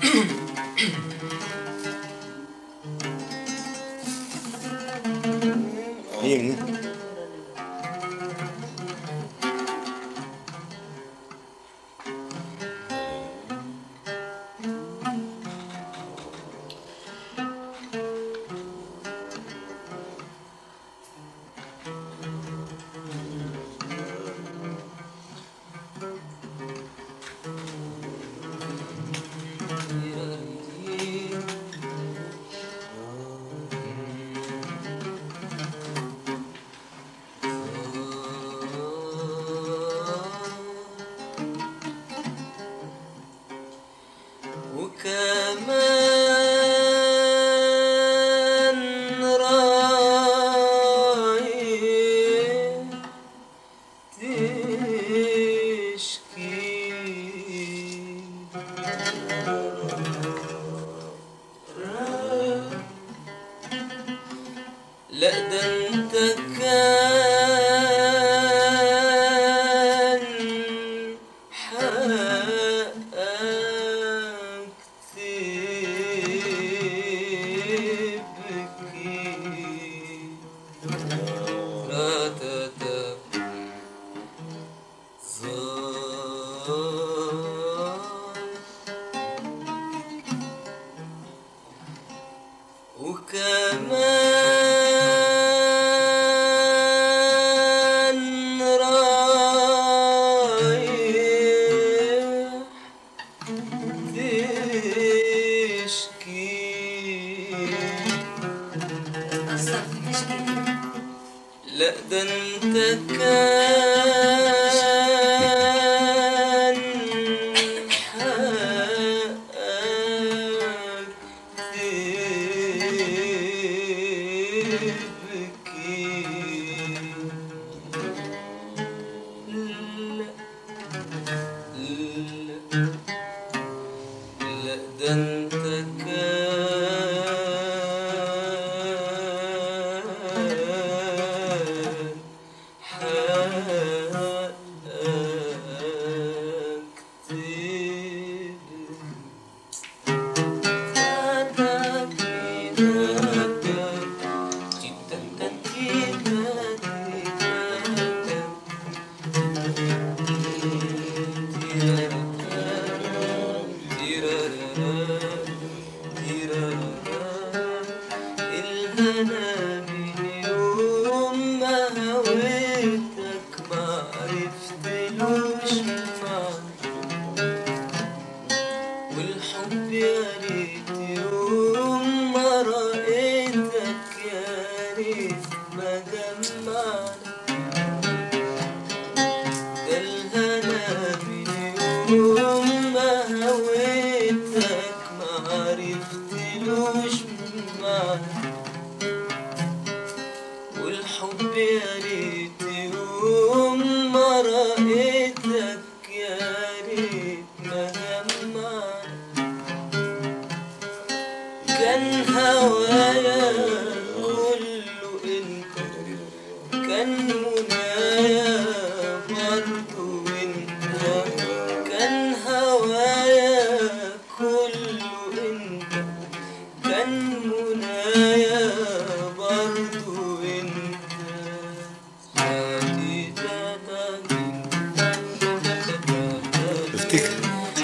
هي من وكمان رايح تشكي لا ده انت كان حقك تبكي راتتا زار وكمان رايح تشكي قصدك تشكي لا ده انت كان حقك تبكي لا لا لا ده انت كان حقك الهنا من يوم ما هويتك ما عرفتلوش معنى والحب يا ريت يوم ما رأيتك يا ريت ما جمعنا ده الهنا من يوم ما هويتك ما عرفتلوش معنى والحب يا ريت يوم ما رأيتك يا ريت ما جمعنا كان هوايا كله انت كان منايا برضو انت كان هوايا كله انت كان منايا برضو انت افتكر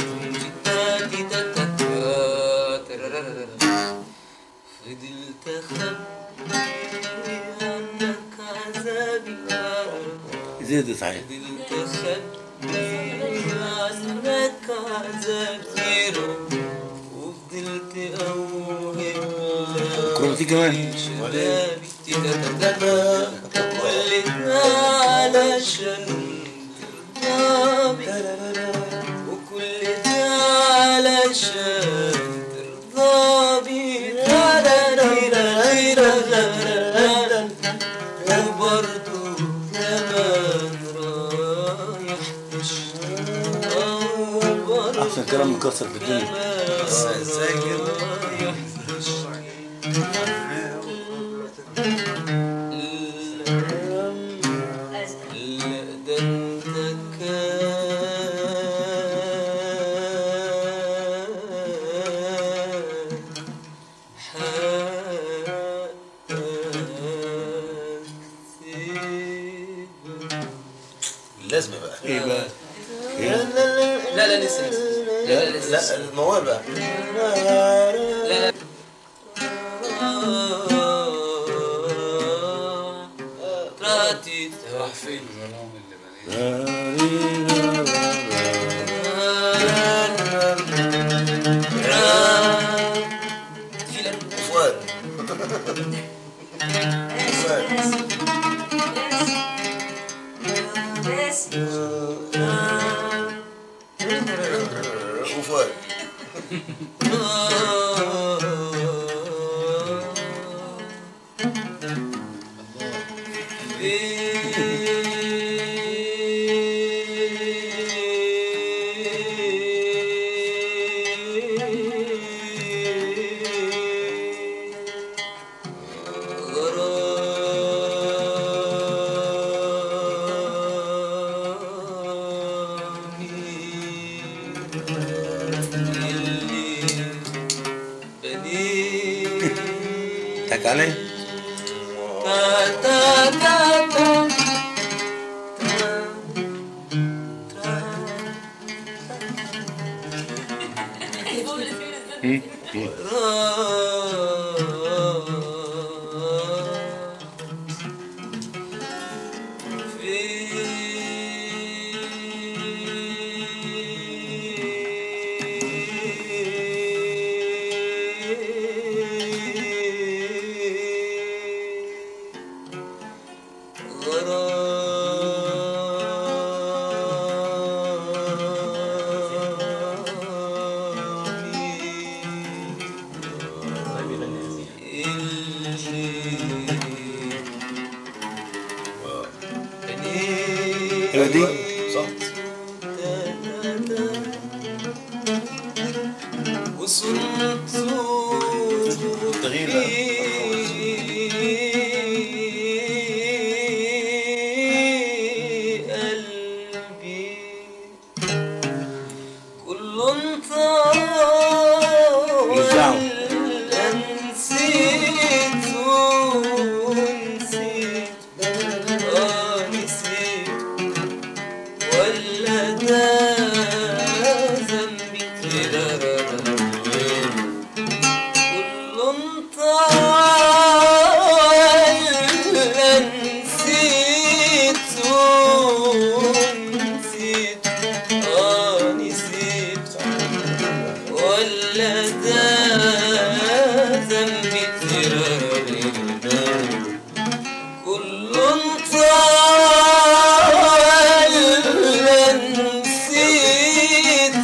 فضلت اخبي عنك عذابي زيد صحيح فضلت اخبي عنك عذاب كتير وفضلت اوهم لك كرومتي كمان شبابي تتتتت كل ده علشان ترضى وكل ده علشان ترضى بي وبرضه كمان رايح تشتاق وبرضه احسن كلام مكسر في الدنيا ازاي رايح تشتاق لا ده انت لا الموال بقى لا تراتي راح فين الظلام اللي بنيته فؤاد وفؤاد تك علي هم؟ هم. حلوة دي صح وصرت تغيير في قلبي كل طال رجعوا. نسيت ونسيت آه نسيت ولا ده ذنبي كل طال نسيت ونسيت آه نسيت ولا ده ذنبي كل طال نسيت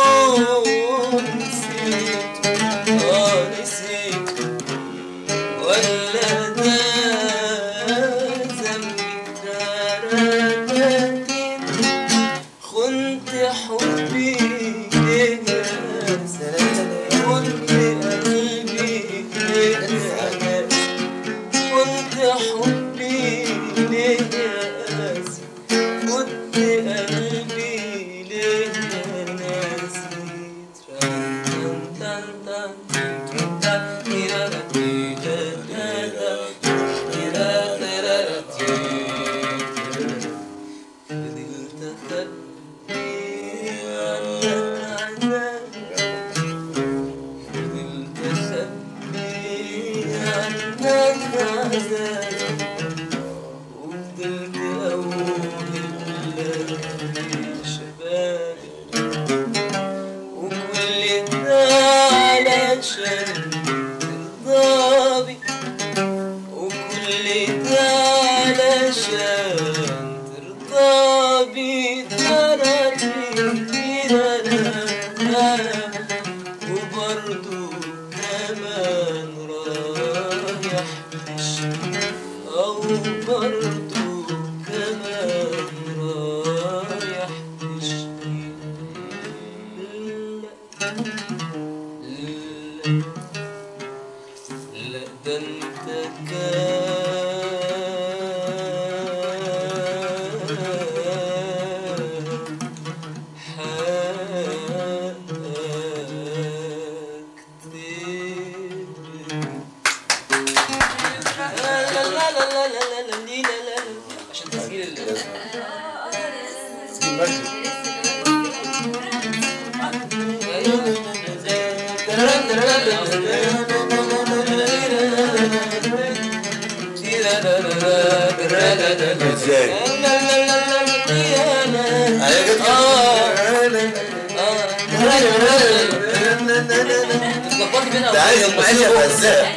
ونسيت آه نسيت ولا ده ذنبي ترى خنت حبي ليه يا سلام خنت قلبي ليه يا ناس خنت حبي ليه يا ناس خنت قلبي ليه يا ناس تران تان تان تان تان تيرا تيرا تيرا تيرا تيرا تيرا فضلت أخبي عنك عذاب فضلت أخبي عنك عذاب وفضلت أقول لك شبابي وكل ده علشان ترضى بي وكل ده علشان ترضى بي ترى وبرضو كمان رايح تشكي أو برضو كمان رايح تشكي لا لا لا ده انت عشان تسجيل ال- مسجد المسجد ايوه ازاي؟ هي جت اتلخبطت بينها ده عايز المعيشة فزاع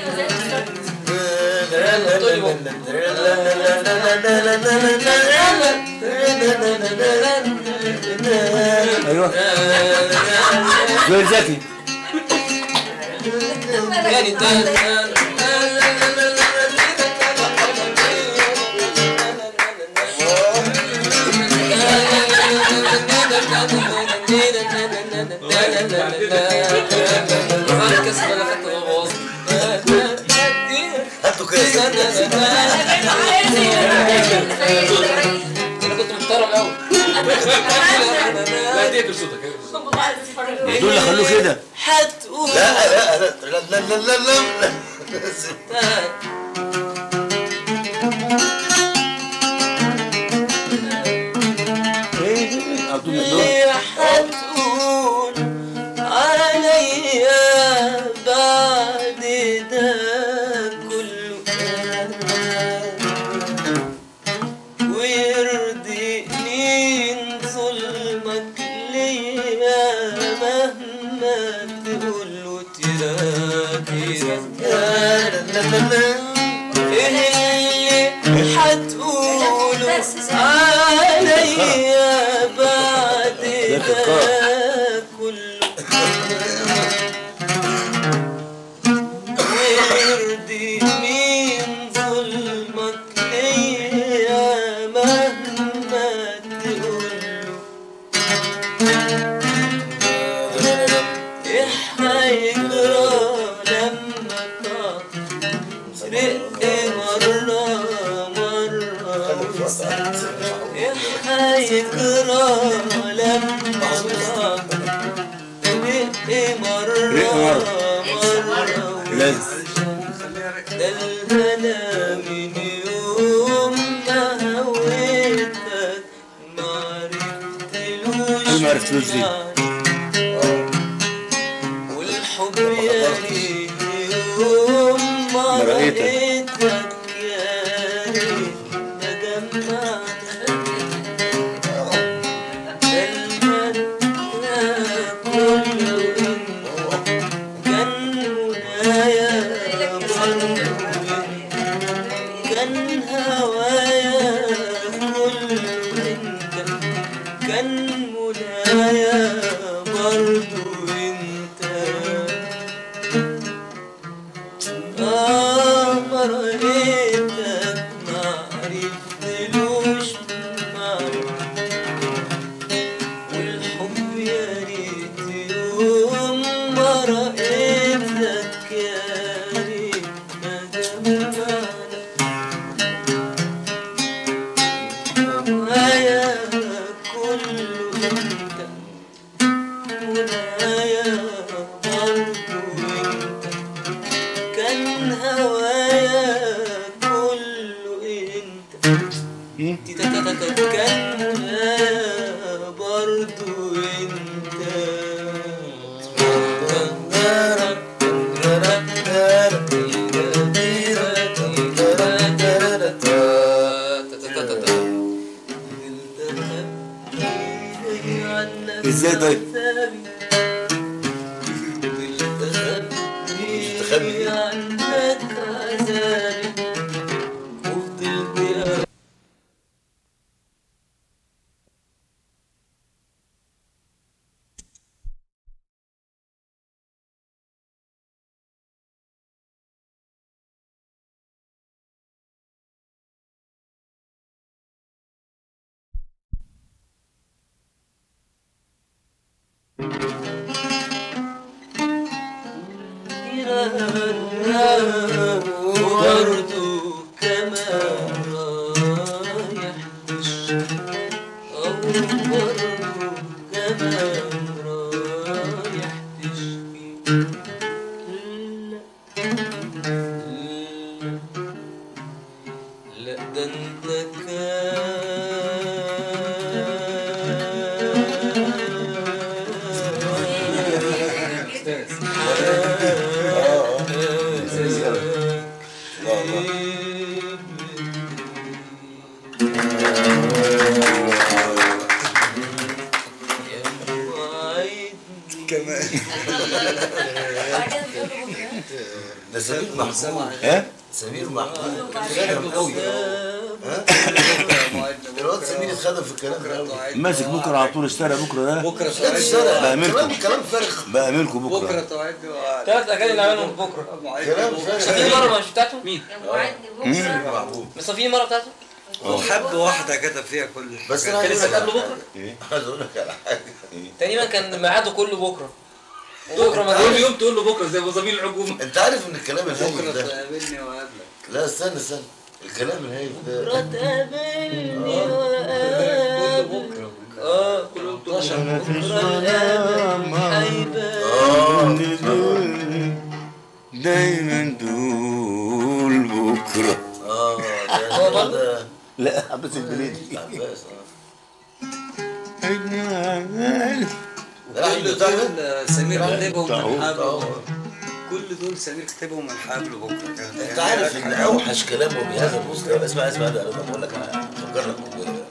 ايوه زويل زكي يعني تاني مركز ولا خدت غواص هاتوا كده انا كنت محترم قوي لا تقفل صوتك دول اللي خلوه كده هتقول لا لا لا لا لا لا لا ايه عبد المقدور ليه هتقول عليا بعد ده كله ويرضي مين ظلمك ليا مهما تقوله تراكي ايه اللي هتقوله عليا بعد ده كله ويرضي مين ظلمك ليا مهما تقوله ايه هيجرى لما تعطي رق مرة مرة ايه هيجرى لما تعطي رق مرة رق مرة لازم ده الهنا من يوم ما هويتك ما عرفتلوش أنا ما عرفتلوش دي. معنى. والحب يا ريت يوم ما ما رأيتك. رأيتك يا ريت ما جمعنا ده الهنا كله كان منايا كان هوايا كل انت كان منايا برضو انت اه ما رأيتك ما عرفتلوش معنى والحب يا ريت يوم ما رأيتك يا ريت ما جمعنا هوايا كله انت منايا برضو انت كان هوايا كله انت تتتتت كان منايا برضو انت ازاي طيب؟ تخبي عنك عذابي وفضلت وبرضو كمان رايح أو برضو كمان رايح تشكي لا لا ده انت كان ده سمير محمود ها سمير محمود خدم قوي الواد سمير اتخدم في الكلام ده قوي ماسك بكره على طول اشترى بكره ده بكره لا توعدني تشتغل بأميركم. كلام كلام فارغ بقى ملكه بكره بكره توعدني وعد. ثلاث اغاني اللي عملهم بكره كلام في فارغ مره مش بتاعته مين؟ وعدني بكره محبوب بس في مره بتاعته وحب واحده كتب فيها كل بس انا كان عايز لسه اقول قبله لك بكره عايز اقول لك على حاجه تقريبا كان ميعاده كله بكره بكره ما كل جاش يوم تقول له بكره زي وزميل الحكومه انت عارف ان الكلام الهايف بكره ده تقابلني وقابلك لا استنى استنى الكلام الهايف بكره ده تقابلني كل وقابل بكره اه كل يوم تقول بكره نقابل حيبان اه دايما تقول بكره اه ده هو ده برضه؟ ده لا عباس البليدي عباس اه أجمل. ده راح كل بتاع ده دول سمير كتبهم طاعون، من حبل طاعون. كل دول سمير كتبهم من حبل بكره كانت انت يعني عارف ان اوحش كلامه بهذا المستوى اسمع اسمع ده انا بقول لك افكر لك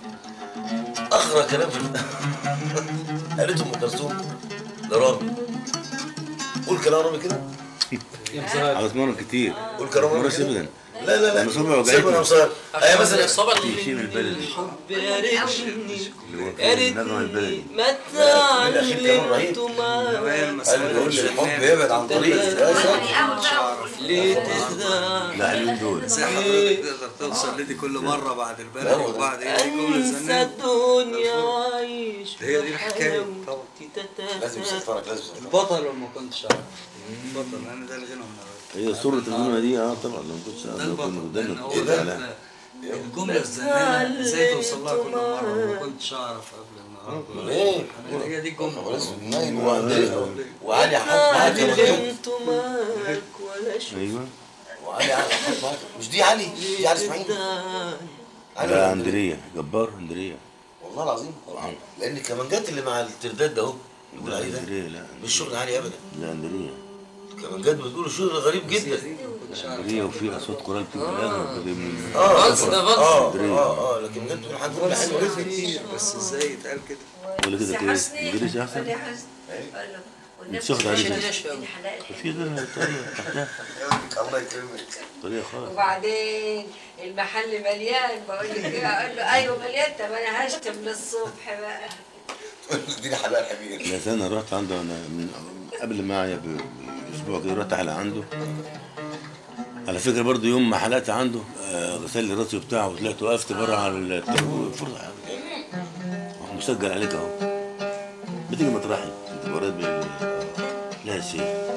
اخرى كلام في قالته ام كلثوم لرامي قول كلام رامي كده على اسمرهم كتير قول كلام رامي مرة كده ابدا لا لا لا أنا صبعي وجعتني. سيبنا مصار اي مثلا صبع شيء من البلد الحب يا ريتني اللي هو يا كان النغمة ريتني البلدي ما لا، من الأخير كمان رهيب. تعلمت زمان معاك ما قال لي قول لي الحب يبعد عن طريق يا ساتر. ليه تخدع لا حلوين دول ازاي حضرتك تقدر توصل لدي كل مره بعد البلد وبعد ايه دي جمله انسى زنان الدنيا وعيش هي دي الحكاية طبعا. لازم يسفرك لازم يسفرك البطل وما كنتش عارف البطل انا ده الغنى من هي صورة الغنى دي اه طبعا لو ما كنتش ده لو كنا البطل لان قدامنا هو كنت ده على الجمله الزنانه ازاي توصل لها كل مره ما كنتش اعرف قبل النهارده ليه؟ أنا هي دي الجمله ولازم نايم وعندي وعلي حط معاك كمان يوم علمت معاك ولا شفت ايوه وعلي حط معاك مش دي علي دي علي اسماعيل علي ده ولا اندريا جبار اندريا والله العظيم لان الكمانجات اللي مع الترداد ده اهو بيقول لا عليه ده اندريا لا مش شغل عالي ابدا لا اندريا الكمانجات بتقولوا شغل غريب جدا اندريا وفي اصوات قرآن في الاخر من اه فانس ده فانس. اه اه اه لكن بجد بتقول حاجه بتقول حلوه جدا كتير بس ازاي يتقال كده ولا كده كده انجليزي احسن مش واخد عليه ده. في ده طريقة تحتها الله يكرمك طريقة خالص وبعدين المحل مليان بقول لك ايه اقول له ايوه مليان طب انا هشتم للصبح بقى اديني حلال حبيبي لا سنة رحت عنده انا من قبل معايا ب- باسبوع كده رحت على عنده على فكرة برضو يوم ما حلقت عنده آه، غسل لي راسي وبتاع وطلعت وقفت بره على الترابيزة فرصة أهو مسجل عليك اهو بتيجي مطرحي انت وراد بال لا يا شيخ